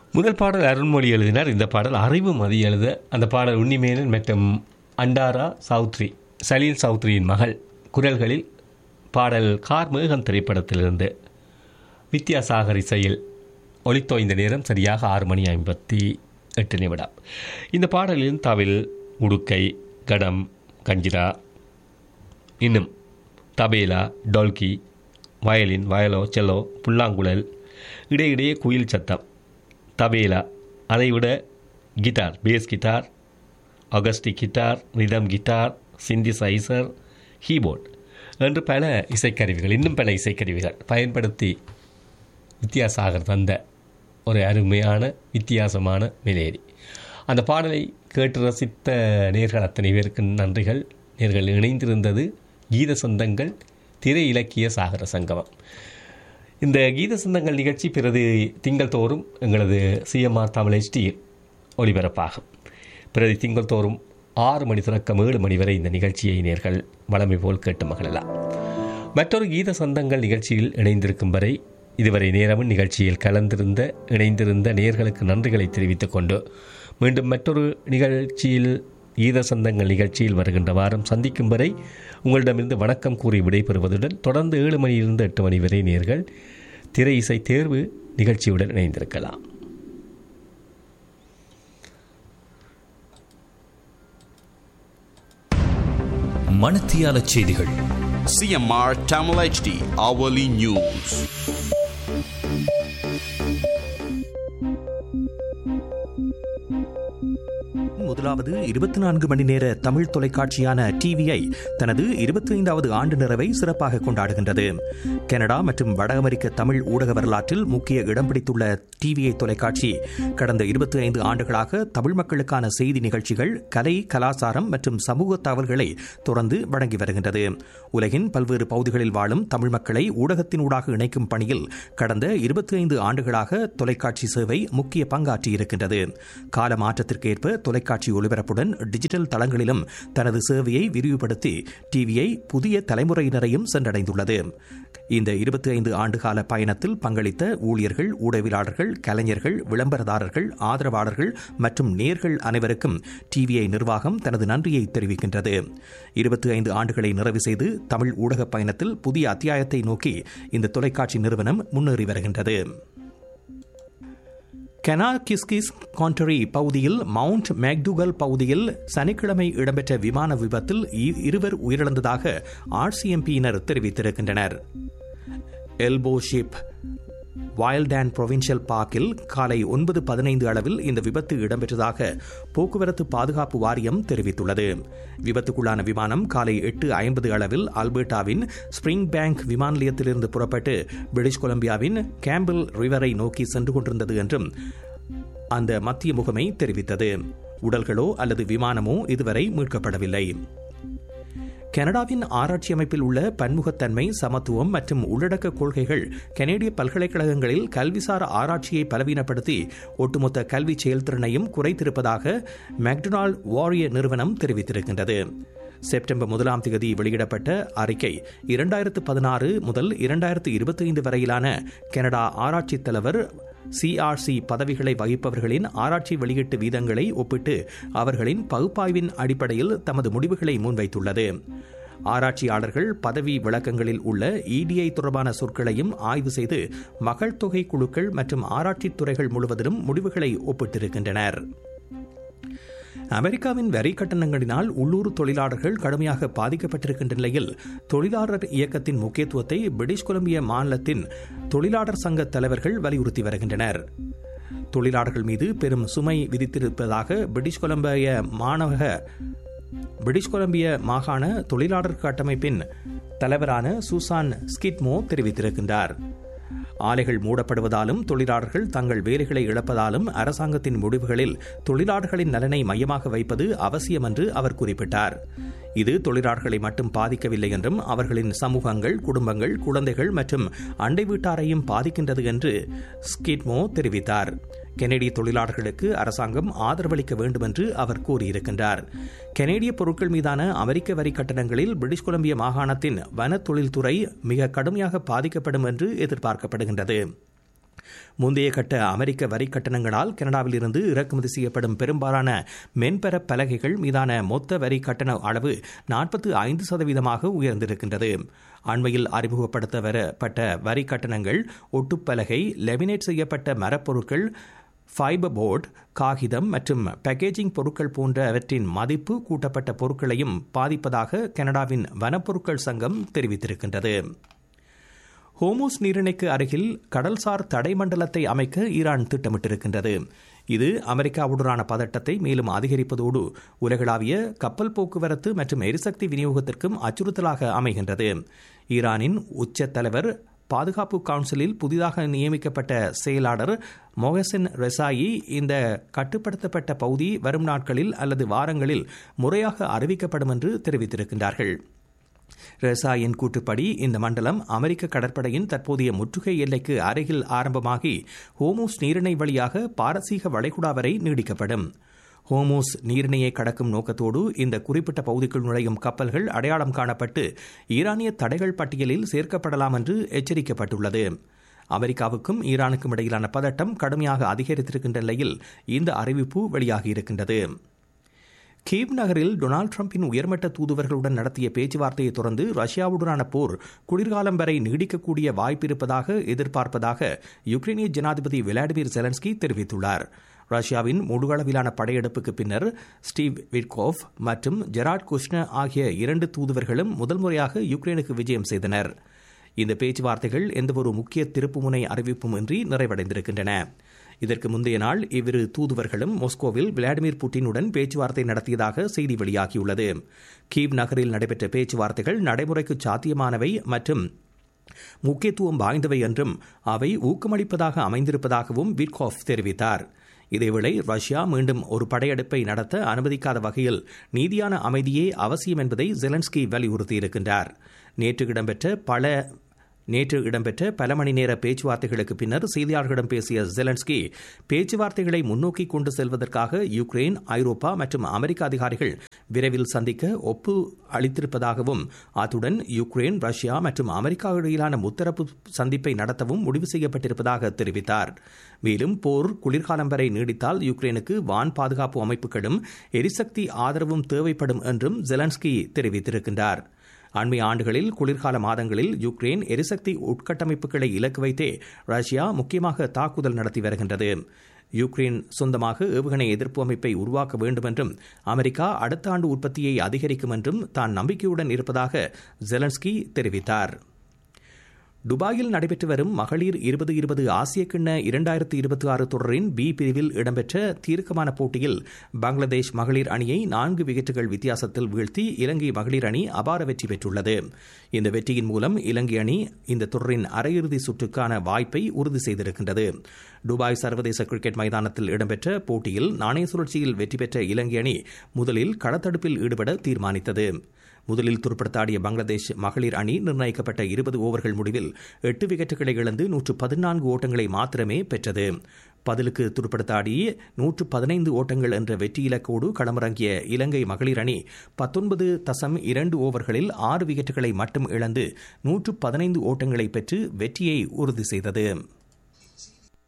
முதல் பாடல் அருண்மொழி எழுதினார் இந்த பாடல் அறிவு மதி எழுத அந்த பாடல் உன்னிமேனன் மற்றும் அண்டாரா சௌத்ரி சலீல் சௌத்ரியின் மகள் குரல்களில் பாடல் கார் மேகம் திரைப்படத்திலிருந்து வித்யாசாகர் இசையில் ஒளித்தோய்ந்த நேரம் சரியாக ஆறு மணி ஐம்பத்தி எட்டு நிமிடம் இந்த பாடலில் தவில் உடுக்கை கடம் கஞ்சிரா இன்னும் தபேலா டோல்கி வயலின் வயலோ செல்லோ புல்லாங்குழல் இடையிடையே குயில் சத்தம் தபேலா அதைவிட guitar bass guitar acoustic guitar rhythm guitar synthesizer keyboard என்று பல இசைக்கருவிகள் இன்னும் பல இசைக்கருவிகள் பயன்படுத்தி வித்யாசாகர் தந்த ஒரு அருமையான வித்தியாசமான மெலேடி அந்த பாடலை கேட்டு ரசித்த நேர்கள் அத்தனை பேருக்கு நன்றிகள் நேர்கள் இணைந்திருந்தது கீத சொந்தங்கள் திரை இலக்கிய சாகர சங்கமம் இந்த கீத சொந்தங்கள் நிகழ்ச்சி பிறகு திங்கள் தோறும் எங்களது சிஎம்ஆர் தமிழ் ஹெச்டியில் ஒளிபரப்பாகும் பிறகு திங்கள் தோறும் ஆறு மணி தொடக்கம் ஏழு மணி வரை இந்த நிகழ்ச்சியை நேர்கள் வளமை போல் கேட்டு மகிழலாம் மற்றொரு கீத சொந்தங்கள் நிகழ்ச்சியில் இணைந்திருக்கும் வரை இதுவரை நேரமும் நிகழ்ச்சியில் கலந்திருந்த இணைந்திருந்த நேர்களுக்கு நன்றிகளை தெரிவித்துக் கொண்டு மீண்டும் மற்றொரு நிகழ்ச்சியில் கீத சொந்தங்கள் நிகழ்ச்சியில் வருகின்ற வாரம் சந்திக்கும் வரை உங்களிடமிருந்து வணக்கம் கூறி விடைபெறுவதுடன் தொடர்ந்து ஏழு மணியிலிருந்து எட்டு மணி வரை நேர்கள் திரை இசை தேர்வு நிகழ்ச்சியுடன் இணைந்திருக்கலாம் மணத்தியால செய்திகள் CMR Tamil HD Hourly News. முதலாவது இருபத்தி நான்கு மணி நேர தமிழ் தொலைக்காட்சியான டிவிஐ தனது இருபத்தி ஐந்தாவது ஆண்டு நிறைவை சிறப்பாக கொண்டாடுகின்றது கனடா மற்றும் வட அமெரிக்க தமிழ் ஊடக வரலாற்றில் முக்கிய இடம் பிடித்துள்ள டிவிஐ தொலைக்காட்சி கடந்த இருபத்தி ஐந்து ஆண்டுகளாக தமிழ் மக்களுக்கான செய்தி நிகழ்ச்சிகள் கலை கலாச்சாரம் மற்றும் சமூக தகவல்களை தொடர்ந்து வழங்கி வருகின்றது உலகின் பல்வேறு பகுதிகளில் வாழும் தமிழ் மக்களை ஊடகத்தினூடாக இணைக்கும் பணியில் கடந்த இருபத்தி ஐந்து ஆண்டுகளாக தொலைக்காட்சி சேவை முக்கிய பங்காற்றியிருக்கின்றது கால மாற்றத்திற்கேற்ப தொலைக்காட்சி ஒளிபரப்புடன் டிஜிட்டல் தளங்களிலும் தனது சேவையை விரிவுபடுத்தி டிவியை புதிய தலைமுறையினரையும் சென்றடைந்துள்ளது இந்த இருபத்தி ஐந்து ஆண்டுகால பயணத்தில் பங்களித்த ஊழியர்கள் ஊடகவியலாளர்கள் கலைஞர்கள் விளம்பரதாரர்கள் ஆதரவாளர்கள் மற்றும் நேர்கள் அனைவருக்கும் டிவிஐ நிர்வாகம் தனது நன்றியை தெரிவிக்கின்றது இருபத்தி ஐந்து ஆண்டுகளை நிறைவு செய்து தமிழ் ஊடக பயணத்தில் புதிய அத்தியாயத்தை நோக்கி இந்த தொலைக்காட்சி நிறுவனம் முன்னேறி வருகின்றது கெனா கிஸ்கிஸ் கான்டரி பகுதியில் மவுண்ட் மேக்டூகல் பகுதியில் சனிக்கிழமை இடம்பெற்ற விமான விபத்தில் இ- இருவர் உயிரிழந்ததாக ஆர்சிஎம்பியினர் தெரிவித்திருக்கின்றனர் எல்போ ஷிப் வைல்டான் புரொவின்ஷியல் பார்க்கில் காலை ஒன்பது பதினைந்து அளவில் இந்த விபத்து இடம்பெற்றதாக போக்குவரத்து பாதுகாப்பு வாரியம் தெரிவித்துள்ளது விபத்துக்குள்ளான விமானம் காலை எட்டு ஐம்பது அளவில் அல்பர்டாவின் ஸ்பிரிங் பேங்க் விமான நிலையத்திலிருந்து புறப்பட்டு பிரிட்டிஷ் கொலம்பியாவின் கேம்பிள் ரிவரை நோக்கி சென்று கொண்டிருந்தது என்றும் அந்த மத்திய முகமை தெரிவித்தது உடல்களோ அல்லது விமானமோ இதுவரை மீட்கப்படவில்லை கனடாவின் ஆராய்ச்சி அமைப்பில் உள்ள பன்முகத்தன்மை சமத்துவம் மற்றும் உள்ளடக்க கொள்கைகள் கனேடிய பல்கலைக்கழகங்களில் கல்விசார் ஆராய்ச்சியை பலவீனப்படுத்தி ஒட்டுமொத்த கல்வி செயல்திறனையும் குறைத்திருப்பதாக மெக்டொனால்ட் வாரியர் நிறுவனம் தெரிவித்திருக்கின்றது செப்டம்பர் முதலாம் தேதி வெளியிடப்பட்ட அறிக்கை இரண்டாயிரத்து பதினாறு முதல் இரண்டாயிரத்து இருபத்தி ஐந்து வரையிலான கனடா ஆராய்ச்சித் தலைவர் சிஆர்சி பதவிகளை வகிப்பவர்களின் ஆராய்ச்சி வெளியீட்டு வீதங்களை ஒப்பிட்டு அவர்களின் பகுப்பாய்வின் அடிப்படையில் தமது முடிவுகளை முன்வைத்துள்ளது ஆராய்ச்சியாளர்கள் பதவி விளக்கங்களில் உள்ள இடிஐ தொடர்பான சொற்களையும் ஆய்வு செய்து மக்கள் தொகை குழுக்கள் மற்றும் ஆராய்ச்சித் துறைகள் முழுவதிலும் முடிவுகளை ஒப்பிட்டிருக்கின்றனர் அமெரிக்காவின் வரி கட்டணங்களினால் உள்ளூர் தொழிலாளர்கள் கடுமையாக பாதிக்கப்பட்டிருக்கின்ற நிலையில் தொழிலாளர் இயக்கத்தின் முக்கியத்துவத்தை பிரிட்டிஷ் கொலம்பியா மாநிலத்தின் தொழிலாளர் சங்க தலைவர்கள் வலியுறுத்தி வருகின்றனர் தொழிலாளர்கள் மீது பெரும் சுமை விதித்திருப்பதாக பிரிட்டிஷ் கொலம்பிய மாணவக பிரிட்டிஷ் கொலம்பிய மாகாண தொழிலாளர் கட்டமைப்பின் தலைவரான சூசான் ஸ்கிட்மோ தெரிவித்திருக்கின்றார் ஆலைகள் மூடப்படுவதாலும் தொழிலாளர்கள் தங்கள் வேலைகளை இழப்பதாலும் அரசாங்கத்தின் முடிவுகளில் தொழிலாளர்களின் நலனை மையமாக வைப்பது அவசியம் என்று அவர் குறிப்பிட்டார் இது தொழிலாளர்களை மட்டும் பாதிக்கவில்லை என்றும் அவர்களின் சமூகங்கள் குடும்பங்கள் குழந்தைகள் மற்றும் அண்டை வீட்டாரையும் பாதிக்கின்றது என்று ஸ்கிட்மோ தெரிவித்தார் கெனடிய தொழிலாளர்களுக்கு அரசாங்கம் ஆதரவளிக்க வேண்டும் என்று அவர் கூறியிருக்கின்றார் கெனடிய பொருட்கள் மீதான அமெரிக்க வரி கட்டணங்களில் பிரிட்டிஷ் கொலம்பிய மாகாணத்தின் வன தொழில்துறை மிக கடுமையாக பாதிக்கப்படும் என்று எதிர்பார்க்கப்படுகின்றது முந்தைய கட்ட அமெரிக்க வரி கட்டணங்களால் கனடாவில் இருந்து இறக்குமதி செய்யப்படும் பெரும்பாலான மென்பெற பலகைகள் மீதான மொத்த வரி கட்டண அளவு நாற்பத்து ஐந்து சதவீதமாக உயர்ந்திருக்கின்றது அண்மையில் அறிமுகப்படுத்த வரப்பட்ட வரி கட்டணங்கள் ஒட்டுப்பலகை லெமினேட் செய்யப்பட்ட மரப்பொருட்கள் ஃபைபர் போர்டு காகிதம் மற்றும் பேக்கேஜிங் பொருட்கள் போன்றவற்றின் மதிப்பு கூட்டப்பட்ட பொருட்களையும் பாதிப்பதாக கனடாவின் வனப்பொருட்கள் சங்கம் தெரிவித்திருக்கின்றது ஹோமோஸ் நீரிணைக்கு அருகில் கடல்சார் தடை மண்டலத்தை அமைக்க ஈரான் திட்டமிட்டிருக்கின்றது இது அமெரிக்காவுடனான பதட்டத்தை மேலும் அதிகரிப்பதோடு உலகளாவிய கப்பல் போக்குவரத்து மற்றும் எரிசக்தி விநியோகத்திற்கும் அச்சுறுத்தலாக அமைகின்றது ஈரானின் உச்ச தலைவர் பாதுகாப்பு கவுன்சிலில் புதிதாக நியமிக்கப்பட்ட செயலாளர் மொஹசின் ரெசாயி இந்த கட்டுப்படுத்தப்பட்ட பகுதி வரும் நாட்களில் அல்லது வாரங்களில் முறையாக அறிவிக்கப்படும் என்று தெரிவித்திருக்கின்றார்கள் ரெசாயின் கூற்றுப்படி இந்த மண்டலம் அமெரிக்க கடற்படையின் தற்போதைய முற்றுகை எல்லைக்கு அருகில் ஆரம்பமாகி ஹோமோஸ் நீரிணை வழியாக பாரசீக வளைகுடா வரை நீடிக்கப்படும் ஹோமோஸ் நீரிணையை கடக்கும் நோக்கத்தோடு இந்த குறிப்பிட்ட பகுதிக்குள் நுழையும் கப்பல்கள் அடையாளம் காணப்பட்டு ஈரானிய தடைகள் பட்டியலில் சேர்க்கப்படலாம் என்று எச்சரிக்கப்பட்டுள்ளது அமெரிக்காவுக்கும் ஈரானுக்கும் இடையிலான பதட்டம் கடுமையாக அதிகரித்திருக்கின்ற நிலையில் இந்த அறிவிப்பு வெளியாகியிருக்கின்றது கீவ் நகரில் டொனால்டு டிரம்பின் உயர்மட்ட தூதுவர்களுடன் நடத்திய பேச்சுவார்த்தையை தொடர்ந்து ரஷ்யாவுடனான போர் குளிர்காலம் வரை நீடிக்கக்கூடிய வாய்ப்பு இருப்பதாக எதிர்பார்ப்பதாக யுக்ரைனிய ஜனாதிபதி விளாடிமிர் செலன்ஸ்கி தெரிவித்துள்ளார் ரஷ்யாவின் முழுகளவிலான படையெடுப்புக்கு பின்னர் ஸ்டீவ் விட்கோஃப் மற்றும் ஜெராட் குஷ்ன ஆகிய இரண்டு தூதுவர்களும் முதல் முறையாக யுக்ரைனுக்கு விஜயம் செய்தனர் இந்த பேச்சுவார்த்தைகள் எந்தவொரு முக்கிய திருப்புமுனை அறிவிப்பும் இன்றி நிறைவடைந்திருக்கின்றன இதற்கு முந்தைய நாள் இவ்விரு தூதுவர்களும் மாஸ்கோவில் விளாடிமிர் புட்டினுடன் பேச்சுவார்த்தை நடத்தியதாக செய்தி வெளியாகியுள்ளது கீவ் நகரில் நடைபெற்ற பேச்சுவார்த்தைகள் நடைமுறைக்கு சாத்தியமானவை மற்றும் முக்கியத்துவம் வாய்ந்தவை என்றும் அவை ஊக்கமளிப்பதாக அமைந்திருப்பதாகவும் விட்காஃப் தெரிவித்தார் இதேவேளை ரஷ்யா மீண்டும் ஒரு படையெடுப்பை நடத்த அனுமதிக்காத வகையில் நீதியான அமைதியே அவசியம் என்பதை ஜெலன்ஸ்கி வலியுறுத்தியிருக்கின்றார் நேற்று இடம்பெற்ற பல நேற்று இடம்பெற்ற பல மணி நேர பேச்சுவார்த்தைகளுக்கு பின்னர் செய்தியாளர்களிடம் பேசிய ஜெலன்ஸ்கி பேச்சுவார்த்தைகளை முன்னோக்கி கொண்டு செல்வதற்காக யுக்ரைன் ஐரோப்பா மற்றும் அமெரிக்க அதிகாரிகள் விரைவில் சந்திக்க ஒப்பு அளித்திருப்பதாகவும் அத்துடன் யுக்ரைன் ரஷ்யா மற்றும் அமெரிக்கா இடையிலான முத்தரப்பு சந்திப்பை நடத்தவும் முடிவு செய்யப்பட்டிருப்பதாக தெரிவித்தார் மேலும் போர் குளிர்காலம் வரை நீடித்தால் யுக்ரைனுக்கு வான் பாதுகாப்பு அமைப்புகளும் எரிசக்தி ஆதரவும் தேவைப்படும் என்றும் ஜெலன்ஸ்கி தெரிவித்திருக்கின்றார் அண்மை ஆண்டுகளில் குளிர்கால மாதங்களில் யுக்ரைன் எரிசக்தி உட்கட்டமைப்புகளை இலக்கு வைத்தே ரஷ்யா முக்கியமாக தாக்குதல் நடத்தி வருகின்றது யுக்ரைன் சொந்தமாக ஏவுகணை எதிர்ப்பு அமைப்பை உருவாக்க வேண்டும் என்றும் அமெரிக்கா அடுத்த ஆண்டு உற்பத்தியை அதிகரிக்கும் என்றும் தான் நம்பிக்கையுடன் இருப்பதாக ஜெலன்ஸ்கி தெரிவித்தார் துபாயில் நடைபெற்று வரும் மகளிர் இருபது இருபது ஆசிய கிண்ண இரண்டாயிரத்து இருபத்தி ஆறு தொடரின் பி பிரிவில் இடம்பெற்ற தீர்க்கமான போட்டியில் பங்களாதேஷ் மகளிர் அணியை நான்கு விக்கெட்டுகள் வித்தியாசத்தில் வீழ்த்தி இலங்கை மகளிர் அணி அபார வெற்றி பெற்றுள்ளது இந்த வெற்றியின் மூலம் இலங்கை அணி இந்த தொடரின் அரையிறுதி சுற்றுக்கான வாய்ப்பை உறுதி செய்திருக்கின்றது துபாய் சர்வதேச கிரிக்கெட் மைதானத்தில் இடம்பெற்ற போட்டியில் நாணய சுழற்சியில் வெற்றி பெற்ற இலங்கை அணி முதலில் களத்தடுப்பில் ஈடுபட தீர்மானித்தது முதலில் துருப்படுத்தாடிய பங்களாதேஷ் மகளிர் அணி நிர்ணயிக்கப்பட்ட இருபது ஓவர்கள் முடிவில் எட்டு விக்கெட்டுகளை இழந்து நூற்று பதினான்கு ஓட்டங்களை மாத்திரமே பெற்றது பதிலுக்கு துருப்படுத்தாடி நூற்று பதினைந்து ஓட்டங்கள் என்ற வெற்றி இலக்கோடு களமிறங்கிய இலங்கை மகளிர் அணி பத்தொன்பது தசம் இரண்டு ஓவர்களில் ஆறு விக்கெட்டுகளை மட்டும் இழந்து நூற்று பதினைந்து ஓட்டங்களை பெற்று வெற்றியை உறுதி செய்தது